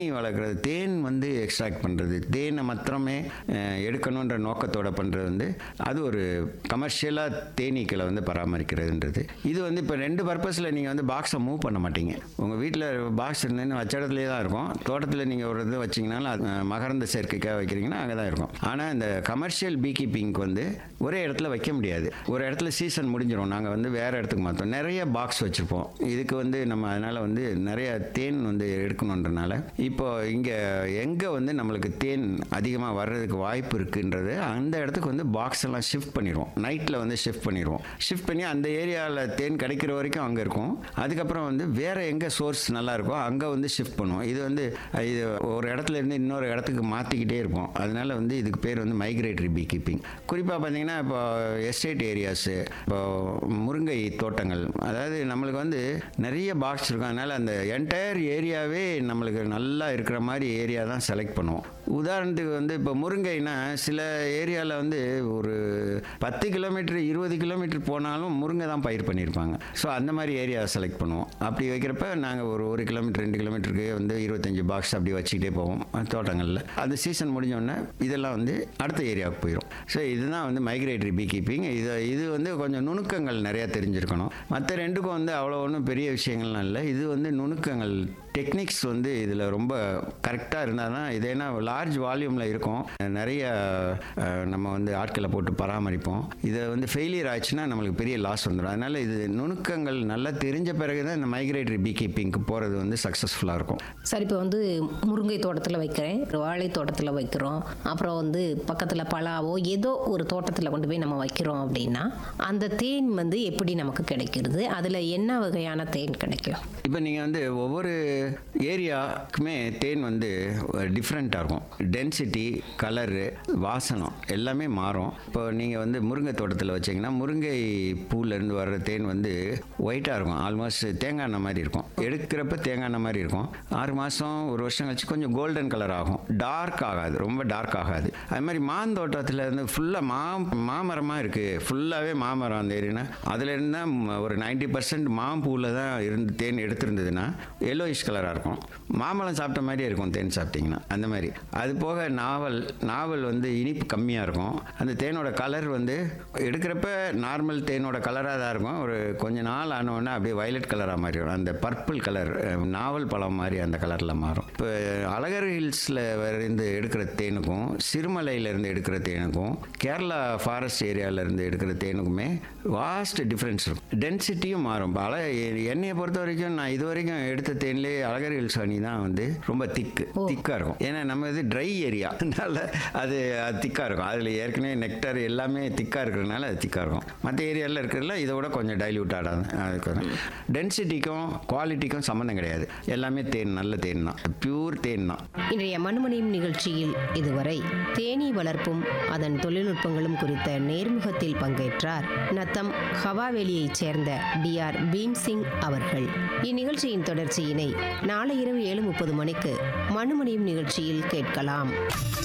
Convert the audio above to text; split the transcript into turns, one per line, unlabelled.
வளர்க்குறது தேன் வந்து எக்ஸ்ட்ராக்ட் பண்ணுறது தேனை மாத்திரமே அஹ், எடுக்கணுன்ற நோக்கத்தோட பண்ணுறது வந்து அது ஒரு கமர்ஷியலாக தேனீக்களை வந்து பராமரிக்கிறதுன்றது இது வந்து இப்போ ரெண்டு பர்பஸில் நீங்கள் வந்து பாக்ஸை மூவ் பண்ண மாட்டீங்க உங்கள் வீட்டில் பாக்ஸ் இருந்ததுன்னு வச்ச இடத்துலேயே தான் இருக்கும் தோட்டத்தில் நீங்கள் ஒரு இது வச்சிங்கனாலும் அது, அஹ், மகரந்த சேர்க்கைக்காக வைக்கிறீங்கன்னா அங்கே தான் இருக்கும் ஆனால் இந்த கமர்ஷியல் பீ கீப்பிங்க்கு வந்து ஒரே இடத்துல வைக்க முடியாது ஒரு இடத்துல சீசன் முடிஞ்சிடும் நாங்கள் வந்து வேறு இடத்துக்கு மாற்றோம் நிறைய பாக்ஸ் வச்சுருப்போம் இதுக்கு வந்து நம்ம அதனால் வந்து நிறைய தேன் வந்து எடுக்கணுன்றனால இப்போ இங்கே எங்கே வந்து நம்மளுக்கு தேன் அதிகமாக வர்றதுக்கு வாய்ப்பு இருக்குன்றது அந்த இடத்துக்கு வந்து பாக்ஸ் எல்லாம் ஷிஃப்ட் பண்ணிடுவோம் நைட்டில் வந்து ஷிஃப்ட் பண்ணிடுவோம் ஷிஃப்ட் பண்ணி அந்த ஏரியாவில் தேன் கிடைக்கிற வரைக்கும் அங்கே இருக்கும் அதுக்கப்புறம் வந்து வேறு எங்கே சோர்ஸ் நல்லா இருக்கோ அங்கே வந்து ஷிஃப்ட் பண்ணுவோம் இது வந்து அஹ், இது ஒரு இடத்துல இருந்து இன்னொரு இடத்துக்கு மாற்றிக்கிட்டே இருப்போம் அதனால வந்து இதுக்கு பேர் வந்து மைக்ரேட்டரி பீ கீப்பிங் குறிப்பாக பார்த்தீங்கன்னா இப்போ எஸ்டேட் ஏரியாஸு இப்போ முருங்கை தோட்டங்கள் அதாவது நம்மளுக்கு வந்து நிறைய பாக்ஸ் இருக்கும் அதனால் அந்த என்டையர் ஏரியாவே நம்மளுக்கு நல்லா இருக்கிற மாதிரி ஏரியா தான் செலக்ட் பண்ணுவோம் உதாரணத்துக்கு வந்து இப்போ முருங்கைனா சில ஏரியாவில் வந்து ஒரு பத்து கிலோமீட்டர் இருபது கிலோமீட்டர் போனாலும் முருங்கை தான் பயிர் பண்ணியிருப்பாங்க ஸோ அந்த மாதிரி ஏரியா செலக்ட் பண்ணுவோம் அப்படி வைக்கிறப்ப நாங்கள் ஒரு ஒரு கிலோமீட்டர் ரெண்டு கிலோமீட்டருக்கு வந்து இருபத்தஞ்சி பாக்ஸ் அப்படி வச்சுக்கிட்டே போவோம் தோட்டங்களில் அந்த சீசன் முடிஞ்சோடனே இதெல்லாம் வந்து அடுத்த ஏரியாவுக்கு போயிடும் ஸோ இதுதான் வந்து மைக்ரேட்டரி பீ கீப்பிங் இது இது வந்து கொஞ்சம் நுணுக்கங்கள் நிறையா தெரிஞ்சிருக்கணும் மற்ற ரெண்டுக்கும் வந்து அவ்வளோ ஒன்றும் பெரிய விஷயங்கள்லாம் இல்லை இது வந்து நுணுக்கங்கள் டெக்னிக்ஸ் வந்து இதில் ரொம்ப கரெக்டாக இருந்தால் தான் இது ஏன்னா லார்ஜ் வால்யூமில் இருக்கும் நிறைய அஹ், நம்ம வந்து ஆட்களை போட்டு பராமரிப்போம் இதை வந்து ஃபெயிலியர் ஆச்சுன்னா நம்மளுக்கு பெரிய லாஸ் வந்துடும் அதனால் இது நுணுக்கங்கள் நல்லா தெரிஞ்ச பிறகு தான் இந்த மைக்ரேட்டரி பீ கீப்பிங்க்கு போகிறது வந்து சக்ஸஸ்ஃபுல்லாக இருக்கும்
சார் இப்போ வந்து முருங்கை தோட்டத்தில் வைக்கிறேன் வாழை தோட்டத்தில் வைக்கிறோம் அப்புறம் வந்து பக்கத்தில் பலாவோ ஏதோ ஒரு தோட்டத்தில் கொண்டு போய் நம்ம வைக்கிறோம் அப்படின்னா அந்த தேன் வந்து எப்படி நமக்கு கிடைக்கிறது அதில் என்ன வகையான தேன் கிடைக்கும்
இப்போ நீங்கள் வந்து ஒவ்வொரு ஏரியாவுக்குமே தேன் வந்து டிஃப்ரெண்ட்டாக இருக்கும் டென்சிட்டி கலரு வாசனம் எல்லாமே மாறும் இப்போ நீங்கள் வந்து முருங்கை தோட்டத்தில் வச்சீங்கன்னா முருங்கை பூலேருந்து வர்ற தேன் வந்து ஒயிட்டாக இருக்கும் ஆல்மோஸ்ட் தேங்காய் எண்ணெய் மாதிரி இருக்கும் எடுக்கிறப்ப தேங்காய் எண்ணெய் மாதிரி இருக்கும் ஆறு மாதம் ஒரு வருஷம் கழிச்சு கொஞ்சம் கோல்டன் கலர் ஆகும் டார்க் ஆகாது ரொம்ப டார்க் ஆகாது அது மாதிரி மாந்தோட்டத்தில் இருந்து ஃபுல்லாக மா மாமரமாக இருக்குது ஃபுல்லாகவே மாமரம் அந்த ஏரியா அதுலேருந்து தான் ம- ஒரு நைன்டி பர்சன்ட் மாம்பூவில் தான் இருந்து தேன் எடுத்திருந்ததுன்னா எல்லோயிஷ் கலராக இருக்கும் மாம்பழம் சாப்பிட்ட மாதிரியே இருக்கும் தேன் சாப்பிட்டிங்கன்னா அந்த மாதிரி அது போக நாவல் நாவல் வந்து இனிப்பு கம்மியாக இருக்கும் அந்த தேனோட கலர் வந்து எடுக்கிறப்ப நார்மல் தேனோட கலராக தான் இருக்கும் ஒரு கொஞ்ச நாள் ஆனவுடனே அப்படியே வயலட் கலராக மாறிடும் அந்த பர்பிள் கலர் நாவல் பழம் மாதிரி அந்த கலரில் மாறும் இப்போ அழகர் ஹில்ஸில் இருந்து எடுக்கிற தேனுக்கும் சிறுமலையிலேருந்து எடுக்கிற தேனுக்கும் கேரளா ஃபாரஸ்ட் ஏரியாவிலேருந்து எடுக்கிற தேனுக்குமே வாஸ்ட் டிஃப்ரென்ஸ் இருக்கும் டென்சிட்டியும் மாறும் இப்போ அழ என்னையை பொறுத்த வரைக்கும் நான் இது வரைக்கும் எடுத்த தேன்லேயே அழகர் ஹில்ஸ் ஹனி தான் வந்து ரொம்ப திக்கு திக்காக இருக்கும் ஏன்னா நம்ம இது ட்ரை ஏரியா அதனால அது அது திக்காக இருக்கும் அதில் ஏற்கனவே நெக்டர் எல்லாமே திக்காக இருக்கிறதுனால அது திக்காக இருக்கும் மற்ற ஏரியாவில் இருக்கிறதுல இதை விட கொஞ்சம் டைல்யூட் ஆடாது அதுக்கு டென்சிட்டிக்கும் குவாலிட்டிக்கும் சம்மந்தம் கிடையாது எல்லாமே தேன் நல்ல தேன் தான் பியூர் தேன் தான்
இன்றைய மனுமணியும் நிகழ்ச்சியில் இதுவரை தேனீ வளர்ப்பும் அதன் தொழில்நுட்பங்களும் குறித்த நேர்முகத்தில் பங்கேற்றார் நத்தம் ஹவாவேலியைச் சேர்ந்த டி ஆர் பீம்சிங் அவர்கள் இந்நிகழ்ச்சியின் தொடர்ச்சியினை நாளை இரவு ஏழு முப்பது மணிக்கு மனுமணியும் நிகழ்ச்சியில் கேட்கலாம்